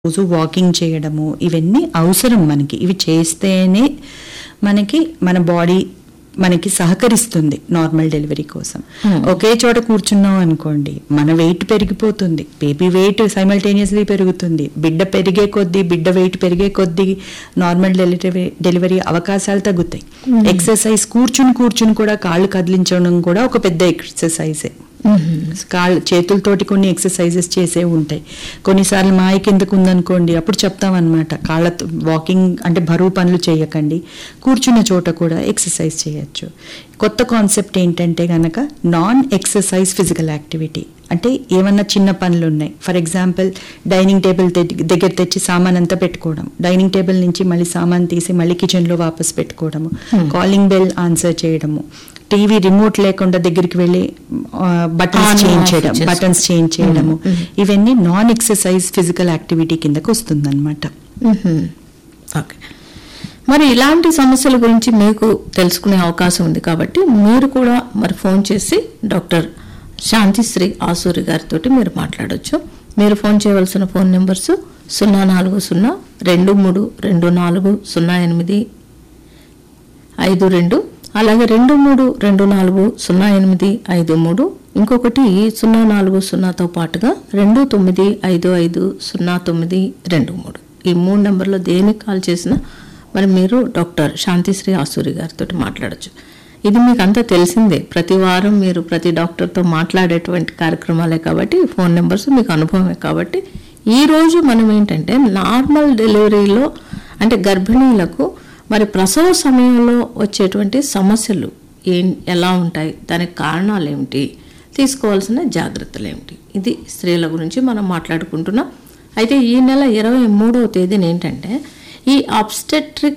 రోజు వాకింగ్ చేయడము ఇవన్నీ అవసరం మనకి ఇవి చేస్తేనే మనకి మన బాడీ మనకి సహకరిస్తుంది నార్మల్ డెలివరీ కోసం ఒకే చోట కూర్చున్నాం అనుకోండి మన వెయిట్ పెరిగిపోతుంది బేబీ వెయిట్ సైమల్టేనియస్లీ పెరుగుతుంది బిడ్డ పెరిగే కొద్దీ బిడ్డ వెయిట్ పెరిగే కొద్దీ నార్మల్ డెలివరీ డెలివరీ అవకాశాలు తగ్గుతాయి ఎక్సర్సైజ్ కూర్చుని కూర్చుని కూడా కాళ్ళు కదిలించడం కూడా ఒక పెద్ద ఎక్సర్సైజే కాళ్ళు చేతులతోటి కొన్ని ఎక్సర్సైజెస్ చేసే ఉంటాయి కొన్నిసార్లు మాయ కిందకు ఉందనుకోండి అప్పుడు చెప్తాం అనమాట కాళ్ళతో వాకింగ్ అంటే బరువు పనులు చేయకండి కూర్చున్న చోట కూడా ఎక్సర్సైజ్ చేయొచ్చు కొత్త కాన్సెప్ట్ ఏంటంటే గనక నాన్ ఎక్సర్సైజ్ ఫిజికల్ యాక్టివిటీ అంటే ఏమన్నా చిన్న పనులు ఉన్నాయి ఫర్ ఎగ్జాంపుల్ డైనింగ్ టేబుల్ దగ్గర తెచ్చి సామాన్ అంతా పెట్టుకోవడం డైనింగ్ టేబుల్ నుంచి మళ్ళీ సామాన్ తీసి మళ్ళీ కిచెన్లో వాపస్ పెట్టుకోవడము కాలింగ్ బెల్ ఆన్సర్ చేయడము టీవీ రిమోట్ లేకుండా దగ్గరికి వెళ్ళి బటన్స్ On, చేంజ్ off చేయడం చేసుకో- బటన్స్ చేంజ్ చేయడము ఇవన్నీ నాన్ ఎక్సర్సైజ్ ఫిజికల్ యాక్టివిటీ కిందకు వస్తుందన్నమాట మ్మ్. ఓకే మరి ఇలాంటి సమస్యల గురించి మీకు తెలుసుకునే అవకాశం ఉంది కాబట్టి మీరు కూడా మరి ఫోన్ చేసి డాక్టర్ శాంతిశ్రీ ఆసూరి గారితో మీరు మాట్లాడొచ్చు మీరు ఫోన్ చేయవలసిన ఫోన్ నెంబర్స్ సున్నా నాలుగు సున్నా రెండు మూడు రెండు నాలుగు సున్నా ఎనిమిది ఐదు రెండు అలాగే రెండు మూడు రెండు నాలుగు సున్నా ఎనిమిది ఐదు మూడు ఇంకొకటి సున్నా నాలుగు సున్నాతో పాటుగా రెండు తొమ్మిది ఐదు ఐదు సున్నా తొమ్మిది రెండు మూడు ఈ మూడు నెంబర్లో దేనికి కాల్ చేసినా మరి మీరు డాక్టర్ శాంతిశ్రీ ఆసూరి గారితో మాట్లాడచ్చు ఇది మీకు అంతా తెలిసిందే ప్రతి వారం మీరు ప్రతి డాక్టర్తో మాట్లాడేటువంటి కార్యక్రమాలే కాబట్టి ఈ ఫోన్ నెంబర్స్ మీకు అనుభవమే కాబట్టి ఈ రోజు మనం ఏంటంటే నార్మల్ డెలివరీలో అంటే గర్భిణీలకు మరి ప్రసవ సమయంలో వచ్చేటువంటి సమస్యలు ఏం ఎలా ఉంటాయి దానికి కారణాలు ఏమిటి తీసుకోవాల్సిన జాగ్రత్తలు ఏమిటి ఇది స్త్రీల గురించి మనం మాట్లాడుకుంటున్నాం అయితే ఈ నెల ఇరవై మూడవ తేదీన ఏంటంటే ఈ అబ్స్టెట్రిక్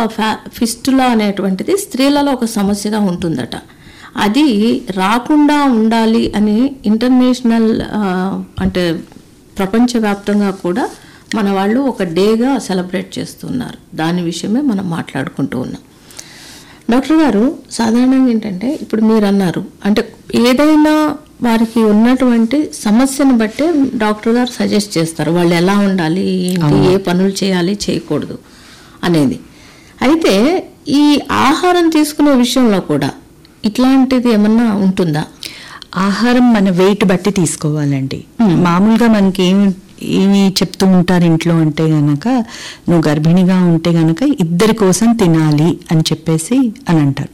ఫిస్టులా అనేటువంటిది స్త్రీలలో ఒక సమస్యగా ఉంటుందట అది రాకుండా ఉండాలి అని ఇంటర్నేషనల్ ఆ, అంటే ప్రపంచవ్యాప్తంగా కూడా మన వాళ్ళు ఒక డేగా సెలబ్రేట్ చేస్తున్నారు దాని విషయమే మనం మాట్లాడుకుంటూ ఉన్నాం డాక్టర్ గారు సాధారణంగా ఏంటంటే ఇప్పుడు మీరు అన్నారు అంటే ఏదైనా వారికి ఉన్నటువంటి సమస్యను బట్టే డాక్టర్ గారు సజెస్ట్ చేస్తారు వాళ్ళు ఎలా ఉండాలి ఏంటి ఏ పనులు చేయాలి చేయకూడదు అనేది అయితే ఈ ఆహారం తీసుకునే విషయంలో కూడా ఇట్లాంటిది ఏమన్నా ఉంటుందా ఆహారం మన వెయిట్ బట్టి తీసుకోవాలండి మామూలుగా మనకి ఏమి ఏమి చెప్తూ ఉంటారు ఇంట్లో అంటే గనక నువ్వు గర్భిణిగా ఉంటే గనక ఇద్దరి కోసం తినాలి అని చెప్పేసి అని అంటారు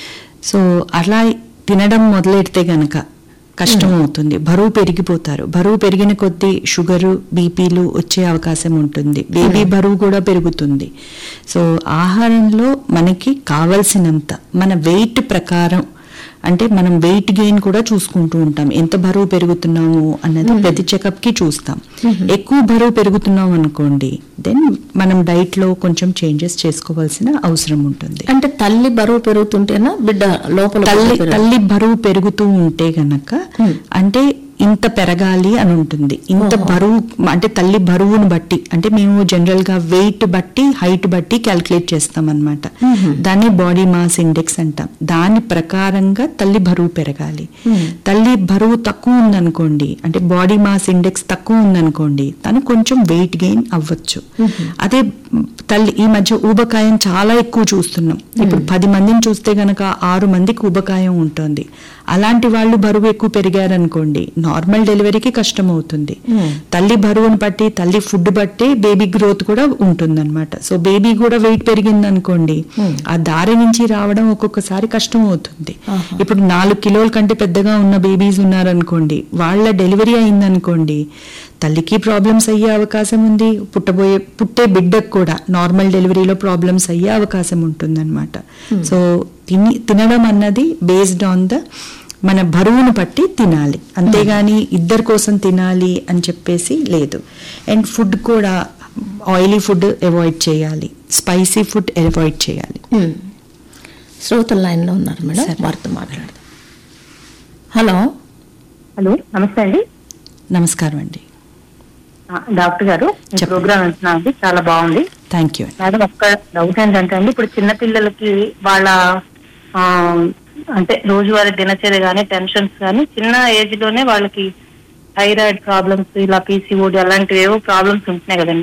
సో అలా తినడం మొదలెడితే గనక కష్టం అవుతుంది బరువు పెరిగిపోతారు బరువు పెరిగిన కొద్దీ షుగరు బీపీలు వచ్చే అవకాశం ఉంటుంది బేబీ బరువు కూడా పెరుగుతుంది సో ఆహారంలో మనకి కావలసినంత మన వెయిట్ ప్రకారం అంటే మనం వెయిట్ గెయిన్ కూడా చూసుకుంటూ ఉంటాం ఎంత బరువు పెరుగుతున్నాము అన్నది ప్రతి చెకప్ కి చూస్తాం ఎక్కువ బరువు పెరుగుతున్నాం అనుకోండి దెన్ మనం డైట్ లో కొంచెం చేంజెస్ చేసుకోవాల్సిన అవసరం ఉంటుంది అంటే తల్లి బరువు పెరుగుతుంటేనా బిడ్డ లోపల తల్లి బరువు పెరగ- తల్లి బరువు పెరుగుతూ ఉంటే గనక అంటే ఇంత పెరగాలి అని ఉంటుంది ఇంత బరువు అంటే తల్లి బరువును బట్టి అంటే మేము జనరల్ గా వెయిట్ బట్టి హైట్ బట్టి క్యాల్కులేట్ చేస్తాం అనమాట దాన్ని బాడీ మాస్ ఇండెక్స్ అంటాం దాని ప్రకారంగా తల్లి బరువు పెరగాలి తల్లి బరువు తక్కువ ఉందనుకోండి అంటే బాడీ మాస్ ఇండెక్స్ తక్కువ ఉందనుకోండి తను కొంచెం వెయిట్ గెయిన్ అవ్వచ్చు అదే తల్లి ఈ మధ్య ఊబకాయం చాలా ఎక్కువ చూస్తున్నాం ఇప్పుడు పది మందిని చూస్తే గనక ఆరు మందికి ఊబకాయం ఉంటుంది అలాంటి వాళ్ళు బరువు ఎక్కువ పెరిగారనుకోండి నార్మల్ డెలివరీకి కష్టం అవుతుంది తల్లి బరువును బట్టి తల్లి ఫుడ్ బట్టి బేబీ గ్రోత్ కూడా ఉంటుందన్నమాట సో బేబీ కూడా వెయిట్ పెరిగింది అనుకోండి ఆ దారి నుంచి రావడం ఒక్కొక్కసారి కష్టం అవుతుంది ఇప్పుడు నాలుగు కిలోల కంటే పెద్దగా ఉన్న బేబీస్ ఉన్నారనుకోండి వాళ్ళ డెలివరీ అయిందనుకోండి తల్లికి ప్రాబ్లమ్స్ అయ్యే అవకాశం ఉంది పుట్టబోయే పుట్టే బిడ్డకు కూడా నార్మల్ డెలివరీలో ప్రాబ్లమ్స్ అయ్యే అవకాశం ఉంటుందన్నమాట సో తిని తినడం అన్నది బేస్డ్ ఆన్ ద మన బరువును బట్టి తినాలి అంతేగాని ఇద్దరి కోసం తినాలి అని చెప్పేసి లేదు అండ్ ఫుడ్ కూడా ఆయిలీ ఫుడ్ అవాయిడ్ చేయాలి స్పైసీ ఫుడ్ అవాయిడ్ చేయాలి ఉమ్. శ్రోతల లైన్లో ఉన్నారు మేడం వారితో మాట్లాడదాం హలో హలో నమస్తే అండి నమస్కారం అండి ఆ, డాక్టర్ గారు మీ చెప్పండి. ప్రోగ్రామ్ వింటున్నా అండి చాలా బాగుంది థ్యాంక్ యూ మేడం ఒక్క డౌట్ ఏంటంటే అండి ఇప్పుడు చిన్న పిల్లలకి వాళ్ళ ఆ, అంటే రోజువారీ దినచర్య కానీ టెన్షన్స్ కానీ చిన్న ఏజ్ లోనే వాళ్ళకి థైరాయిడ్ ప్రాబ్లమ్స్ ఇలా పీసీఓడి అలాంటివి ఏవో ప్రాబ్లమ్స్ ఉంటున్నాయి కదండి